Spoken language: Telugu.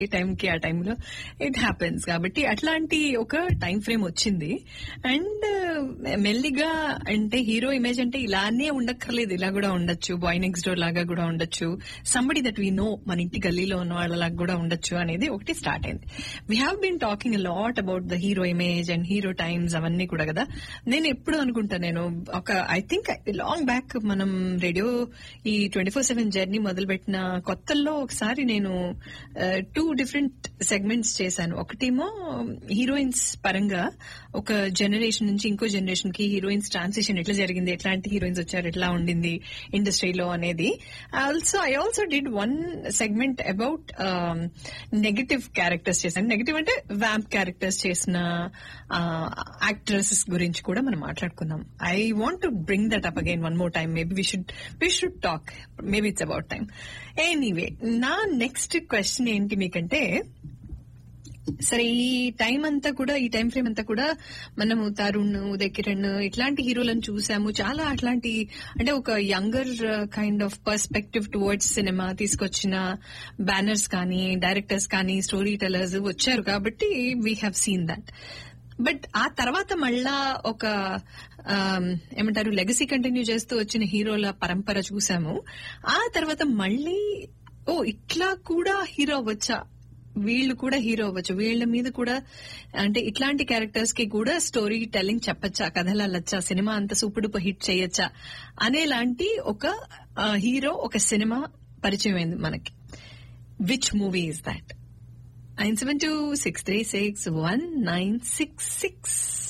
ఏ టైంకి ఆ టైంలో ఇట్ హ్యాపెన్స్ కాబట్టి అట్లాంటి ఒక టైం ఫ్రేమ్ వచ్చింది అండ్ మెల్లిగా అంటే హీరో ఇమేజ్ అంటే ఇలానే ఉండక్కర్లేదు ఇలా కూడా ఉండొచ్చు బాయ్ నెక్స్ట్ డోర్ లాగా కూడా ఉండొచ్చు సంబడి దట్ వీ నో మన ఇంటి గల్లీలో ఉన్న వాళ్ళలాగా కూడా ఉండొచ్చు అనేది ఒకటి స్టార్ట్ అయింది we have been talking lot about the hero image and hero times అవన్నీ కూడా కదా నేను ఎప్పుడు అనుకుంటా నేను ఒక ఐ థింక్ లాంగ్ బ్యాక్ మనం రేడియో ఈ ట్వంటీ ఫోర్ సెవెన్ జర్నీ మొదలుపెట్టిన కొత్తల్లో ఒకసారి నేను టూ డిఫరెంట్ సెగ్మెంట్స్ చేశాను ఒకటేమో హీరోయిన్స్ పరంగా ఒక జనరేషన్ నుంచి ఇంకో జనరేషన్ కి హీరోయిన్స్ ట్రాన్సిషన్ ఎట్లా జరిగింది ఎట్లాంటి హీరోయిన్స్ వచ్చారు ఎట్లా ఉండింది ఇండస్ట్రీలో అనేది also I also did one segment about negative characters చేశాను నెగటివ్ అంటే వ్యాంప్ క్యారెక్టర్స్ చేసిన యాక్ట్రెసెస్ గురించి కూడా మనం మాట్లాడుకుందాం I want to bring that up again one more time maybe we should we should talk maybe it's about time anyway నా నెక్స్ట్ క్వశ్చన్ ఏంటి మీకంటే సరే ఈ టైం అంతా కూడా ఈ టైం ఫ్రేమ్ అంతా కూడా మనము తరుణ్ ఉదయ్ కిరణ్ ఇట్లాంటి హీరోలను చూసాము చాలా అట్లాంటి అంటే ఒక younger kind of perspective towards సినిమా తీసుకొచ్చిన బ్యానర్స్ కానీ డైరెక్టర్స్ కానీ స్టోరీ టెలర్స్ వచ్చారు కాబట్టి we have seen that but ఆ తర్వాత మళ్ళా ఒక ఏమంటారు లెగసీ కంటిన్యూ చేస్తూ వచ్చిన హీరోల పరంపర చూసాము ఆ తర్వాత మళ్ళీ ఓ ఇట్లా కూడా హీరో అవ్వచ్చా వీళ్ళు కూడా హీరో అవ్వచ్చు వీళ్ళ మీద కూడా అంటే ఇట్లాంటి క్యారెక్టర్స్ కి కూడా స్టోరీ టెల్లింగ్ చెప్పచ్చా కథలు అల్లచ్చా సినిమా అంత సూపర్ డూపర్ హిట్ చేయొచ్చా అనేలాంటి ఒక హీరో ఒక సినిమా పరిచయం అయింది మనకి which movie is that nine seven two six three six one nine six six